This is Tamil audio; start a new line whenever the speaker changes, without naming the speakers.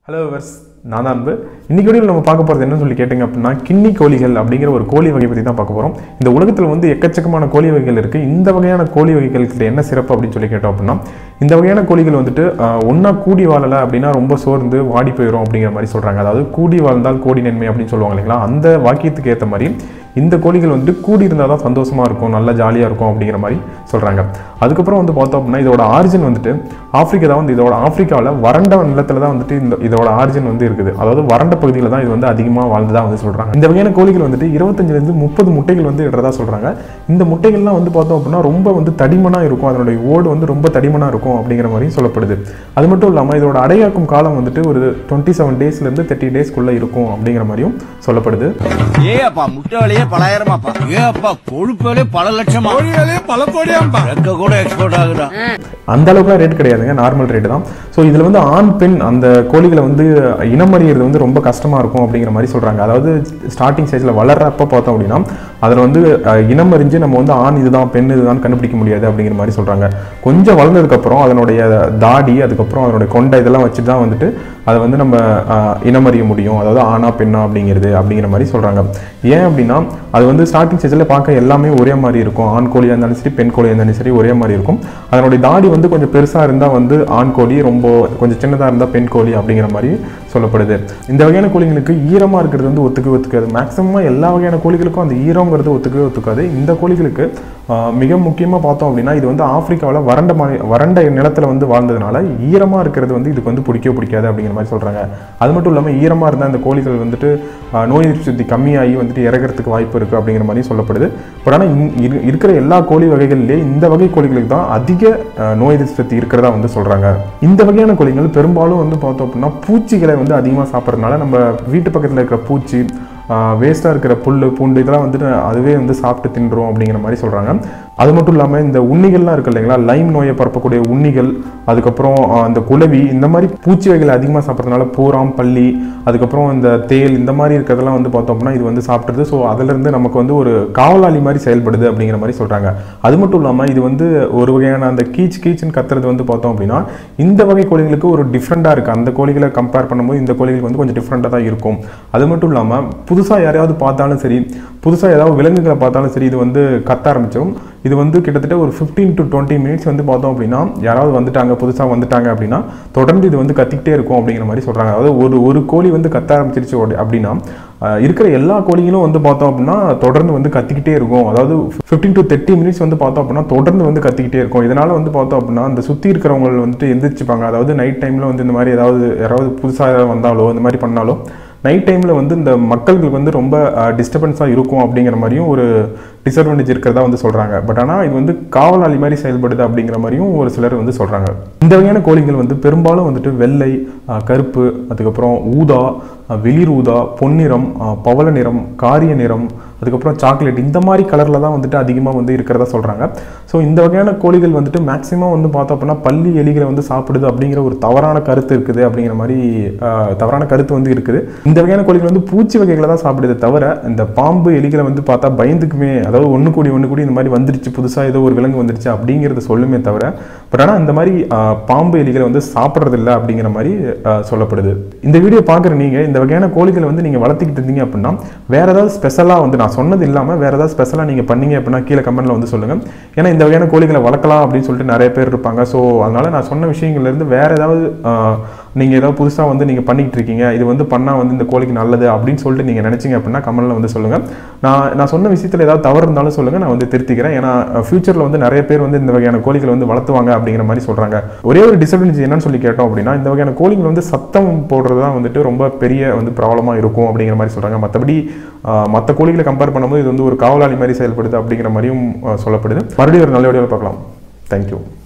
ஹலோ வர்ஸ் நான் தான் அன்பு இன்னைக்கு வீடியோவில் நம்ம பார்க்க போகிறது என்னன்னு சொல்லி கேட்டிங்க அப்படின்னா கிண்ணி கோழிகள் அப்படிங்கிற ஒரு கோழி வகை பற்றி தான் பார்க்க போகிறோம் இந்த உலகத்தில் வந்து எக்கச்சக்கமான கோழி வகைகள் இருக்குது இந்த வகையான கோழி வகைகளுக்கு என்ன சிறப்பு அப்படின்னு சொல்லி கேட்டோம் அப்படின்னா இந்த வகையான கோழிகள் வந்துட்டு ஒன்றா கூடி வாழலை அப்படின்னா ரொம்ப சோர்ந்து வாடி போயிடும் அப்படிங்கிற மாதிரி சொல்கிறாங்க அதாவது கூடி வாழ்ந்தால் கோடி நன்மை அப்படின்னு சொல்லுவாங்க இல்லைங்களா அந்த வாக்கியத்துக்கு ஏற்ற மாதிரி இந்த கோழிகள் வந்துட்டு கூடி இருந்தால் தான் சந்தோஷமாக இருக்கும் நல்லா ஜாலியாக இருக்கும் அப்படிங்கிற மாதிரி சொல்கிறாங்க அதுக்கப்புறம் வந்து பார்த்தோம் அப்படின்னா இதோட ஆரிஜின் வந்துட்டு ஆப்பிரிக்கா தான் வந்து இதோட ஆப்பிரிக்காவில் வறண்ட நிலத்தில் தான் வந்துட்டு இந்த இதோட ஆரிஜின் வந்து இருக்குது அதாவது வறண்ட பகுதியில் தான் இது வந்து அதிகமாக வாழ்ந்ததா வந்து சொல்கிறாங்க இந்த வகையான கோழிகள் வந்துட்டு இருபத்தஞ்சிலேருந்து முப்பது முட்டைகள் வந்து இடுறதா சொல்கிறாங்க இந்த முட்டைகள்லாம் வந்து பார்த்தோம் அப்படின்னா ரொம்ப வந்து தடிமனாக இருக்கும் அதனுடைய ஓடு வந்து ரொம்ப தடிமனாக இருக்கும் அப்படிங்கிற மாதிரி சொல்லப்படுது அது மட்டும் இல்லாமல் இதோட அடையாக்கும் காலம் வந்துட்டு ஒரு டுவெண்ட்டி செவன் டேஸ்லேருந்து தேர்ட்டி டேஸ்க்குள்ளே இருக்கும் அப்படிங்கிற மாதிரியும் சொல்லப்படுது
ஏ அப்பா முட்டை விலையே பலாயிரமாப்பா ஏ அப்பா கொழுப்பு விலையே பல லட்சமா
கோழிகளே பல கோடியாம்பா
ரெக்க கூட எக்ஸ்போர்ட் ஆகுதா
அந்த அளவுக்குலாம் ரேட் கிடையாதுங்க நார்மல் ரேட்டு தான் ஸோ இதில் வந்து ஆண் பெண் அந்த கோழிகளை வந்து இனம் அறியறது வந்து ரொம்ப கஷ்டமாக இருக்கும் அப்படிங்கிற மாதிரி சொல்கிறாங்க அதாவது ஸ்டார்டிங் ஸ்டேஜில் வளர்றப்ப பார்த்தோம் அப்படின்னா அதில் வந்து அஹ், இனம் அறிஞ்சு நம்ம வந்து ஆண் இதுதான் பெண் இதுதான் கண்டுபிடிக்க முடியாது அப்படிங்கிற மாதிரி சொல்கிறாங்க கொஞ்சம் வளர்ந்ததுக்கப்புறம் அதனுடைய தாடி அதுக்கப்புறம் அதனுடைய கொண்டை இதெல்லாம் வச்சு தான் வந்துட்டு அதை வந்து நம்ம அஹ், இனம் அறிய முடியும் அதாவது ஆணா பெண்ணா அப்படிங்கிறது அப்படிங்கிற மாதிரி சொல்கிறாங்க ஏன் அப்படின்னா அது வந்து ஸ்டார்டிங் ஸ்டேஜில் பார்க்க எல்லாமே ஒரே மாதிரி இருக்கும் ஆண் கோழியாக இருந்தாலும் சரி பெண் கோழியாக இருந்தாலும் சரி ஒரே மாதிரி இருக்கும் அதனுடைய தாடி வந்து கொஞ்சம் பெருசாக இருந்தால் வந்து ஆண் கோழி ரொம்ப கொஞ்சம் சின்னதாக இருந்தால் பெண் கோழி அப்படிங்கிற மாதிரி சொல்லப்படுது இந்த வகையான கோழிகளுக்கு ஈரமாக இருக்கிறது வந்து ஒத்துக்கவே ஒத்துக்காது மேக்ஸிமம் எல்லா வகையான கோழிகளுக்கும் அந்த ஈரங்கிறது ஒத்துக்கவே ஒத்துக்காது இந்த கோழிகளுக்கு ஆஹ், மிக முக்கியமாக பார்த்தோம் அப்படின்னா இது வந்து ஆப்பிரிக்காவில் வறண்ட மா வறண்ட நிலத்தில் வந்து வாழ்ந்ததுனால ஈரமாக இருக்கிறது வந்து இதுக்கு வந்து பிடிக்கவே பிடிக்காது அப்படிங்கிற மாதிரி சொல்கிறாங்க அது மட்டும் இல்லாமல் ஈரமாக இருந்தால் இந்த கோழிகள் வந்துட்டு ஆஹ், நோய் எதிர்ப்பு சக்தி கம்மியாகி வந்துட்டு இறக்கிறதுக்கு வாய்ப்பு இருக்குது அப்படிங்கிற மாதிரி சொல்லப்படுது பட் ஆனால் இருக்கிற எல்லா கோழி வகைகள்லேயே இந்த வகை கோழிகளுக்கு தான் அதிக ஆஹ், நோய் எதிர்ப்பு சக்தி இருக்கிறதா வந்து சொல்கிறாங்க இந்த வகையான கோழிகள் பெரும்பாலும் வந்து பார்த்தோம் அப்படின்னா பூச்சிகளை வந்து அதிகமாக சாப்பிட்றதுனால நம்ம வீட்டு பக்கத்தில் இருக்கிற பூச்சி வேஸ்ட்டாக இருக்கிற புல் பூண்டு இதெல்லாம் வந்துட்டு அதுவே வந்து சாப்பிட்டு தின்றோம் அப்படிங்கிற மாதிரி சொல்கிறாங்க அது மட்டும் இல்லாமல் இந்த உண்ணிகள்லாம் இருக்கு இல்லைங்களா லைம் நோயை பரப்பக்கூடிய உண்ணிகள் அதுக்கப்புறம் ஆஹ், இந்த குளவி இந்த மாதிரி பூச்சி வகைகளை அதிகமாக சாப்பிட்றதுனால பூராம் பள்ளி அதுக்கப்புறம் இந்த தேல் இந்த மாதிரி இருக்கிறதெல்லாம் வந்து பார்த்தோம் அப்படின்னா இது வந்து சாப்பிட்றது ஸோ அதிலிருந்து நமக்கு வந்து ஒரு காவலாளி மாதிரி செயல்படுது அப்படிங்கிற மாதிரி சொல்கிறாங்க அது மட்டும் இல்லாமல் இது வந்து ஒரு வகையான அந்த கீச் கீச்சுன்னு கத்துறது வந்து பார்த்தோம் அப்படின்னா இந்த வகை கோழிகளுக்கு ஒரு டிஃப்ரெண்ட்டாக இருக்குது அந்த கோழிகளை கம்பேர் பண்ணும்போது இந்த கோழிகள் வந்து கொஞ்சம் டிஃப்ரெண்ட்டாக தான் இருக்கும் அது மட்டும் இல்லாமல் புதுசாக யாரையாவது பார்த்தாலும் சரி புதுசாக ஏதாவது விலங்குகளை பார்த்தாலும் சரி இது வந்து கத்த ஆரம்பிச்சிடும் இது வந்து கிட்டத்தட்ட ஒரு 15 டு டுவெண்ட்டி மினிட்ஸ் வந்து பார்த்தோம் அப்படின்னா யாராவது வந்துட்டாங்க புதுசாக வந்துட்டாங்க அப்படின்னா தொடர்ந்து இது வந்து கத்திக்கிட்டே இருக்கும் அப்படிங்கிற மாதிரி சொல்கிறாங்க அதாவது ஒரு ஒரு கோழி வந்து கத்த ஆரம்பிச்சிருச்சு அப்படி- அப்படின்னா ஆஹ், இருக்கிற எல்லா கோழிகளும் வந்து பார்த்தோம் அப்படின்னா தொடர்ந்து வந்து கத்திக்கிட்டே இருக்கும் அதாவது 15 டு தேர்ட்டி மினிட்ஸ் வந்து பார்த்தோம் அப்படின்னா தொடர்ந்து வந்து கத்திக்கிட்டே இருக்கும் இதனால வந்து பார்த்தோம் அப்படின்னா அந்த சுற்றி இருக்கிறவங்க வந்துட்டு எந்திரிச்சுப்பாங்க அதாவது நைட் டைமில் வந்து இந்த மாதிரி ஏதாவது யாராவது புதுசாக வந்தாலோ இந்த மாதிரி பண்ணாலோ நைட் டைமில் வந்து இந்த மக்களுக்கு வந்து ரொம்ப டிஸ்டர்பன்ஸாக இருக்கும் அப்படிங்கிற மாதிரியும் ஒரு டிஸ்அட்வான்டேஜ் இருக்கிறதா வந்து சொல்கிறாங்க பட் ஆனால் இது வந்து காவலாளி மாதிரி செயல்படுது அப்படிங்கிற மாதிரியும் ஒரு சிலர் வந்து சொல்கிறாங்க இந்த வகையான கோழிகள் வந்து பெரும்பாலும் வந்துட்டு வெள்ளை ஆஹ், கருப்பு அதுக்கப்புறம் ஊதா ஆஹ், வெளிர் ஊதா பொன்னிறம் ஆஹ், பவள நிறம் காரிய நிறம் அதுக்கப்புறம் சாக்லேட் இந்த மாதிரி கலரில் தான் வந்துட்டு அதிகமாக வந்து இருக்கிறதா சொல்கிறாங்க ஸோ இந்த வகையான கோழிகள் வந்துட்டு மேக்ஸிமம் வந்து பார்த்தோம் அப்படின்னா பள்ளி எலிகளை வந்து சாப்பிடுது அப்படிங்கிற ஒரு தவறான கருத்து இருக்குது அப்படிங்கிற மாதிரி ஆஹ், தவறான கருத்து வந்து இருக்குது இந்த வகையான கோழிகள் வந்து பூச்சி வகைகளை தான் சாப்பிடுதே தவிர இந்த பாம்பு எலிகளை வந்து பார்த்தா பயந்துக்குமே அதாவது ஒன்று கூடி ஒன்று கூடி இந்த மாதிரி வந்துருச்சு புதுசாக ஏதோ ஒரு விலங்கு வந்துருச்சு அப்படிங்கிறத சொல்லுமே தவிர பட் ஆனால் இந்த மாதிரி ஆஹ், பாம்பு எலிகளை வந்து சாப்பிட்றதில்ல அப்படிங்கிற மாதிரி ஆஹ், சொல்லப்படுது இந்த வீடியோ பார்க்குற நீங்கள் இந்த வகையான கோழிகளை வந்து நீங்கள் வளர்த்திக்கிட்டு இருந்தீங்க அப்படின்னா வேற ஏதாவது ஸ்பெஷலாக வந்து நான் சொன்னது இல்லாமல் வேற ஏதாவது ஸ்பெஷலாக நீங்கள் பண்ணீங்க அப்படின்னா கீழே கமெண்ட்ல வந்து சொல்லுங்கள் ஏன்னா இந்த வகையான கோழிகளை வளர்க்கலாம் அப்படின்னு சொல்லிட்டு நிறைய பேர் இருப்பாங்க ஸோ அதனால நான் சொன்ன விஷயங்கள்லேருந்து வேற ஏதாவது நீங்கள் ஏதாவது புதுசாக வந்து நீங்கள் பண்ணிக்கிட்டு இருக்கீங்க இது வந்து பண்ணால் வந்து இந்த கோழிக்கு நல்லது அப்படின்னு சொல்லிட்டு நீங்கள் நினச்சிங்க அப்படின்னா கமெண்ட்ல வந்து சொல்லுங்கள் நான் நான் சொன்ன விஷயத்தில் ஏதாவது தவறு இருந்தாலும் சொல்லுங்கள் நான் வந்து திருத்திக்கிறேன் ஏன்னா ஃபியூச்சரில் வந்து நிறைய பேர் வந்து இந்த வகையான கோழிகளை வந்து வளர்த்துவாங்க அப்படிங்கிற மாதிரி சொல்கிறாங்க ஒரே ஒரு டிஸ்அட்வான்டேஜ் என்னன்னு சொல்லி கேட்டோம் அப்படின்னா இந்த வகையான கோழிகள் வந்து சத்தம் போடுறது தான் வந்துட்டு ரொம்ப பெரிய வந்து ப்ராப்ளமாக இருக்கும் அப்படிங்கிற மாதிரி சொல்கிறாங்க மற்றபடி மற்ற கோழிகளை கம்பேர் பண்ணும்போது இது வந்து ஒரு காவலாளி மாதிரி செயல்படுது அப்படிங்கிற மாதிரியும் ஆஹ் சொல்லப்படுது மறுபடியும் ஒரு நல்ல வீடியோவில் பார்க்கலாம் தேங்க்யூ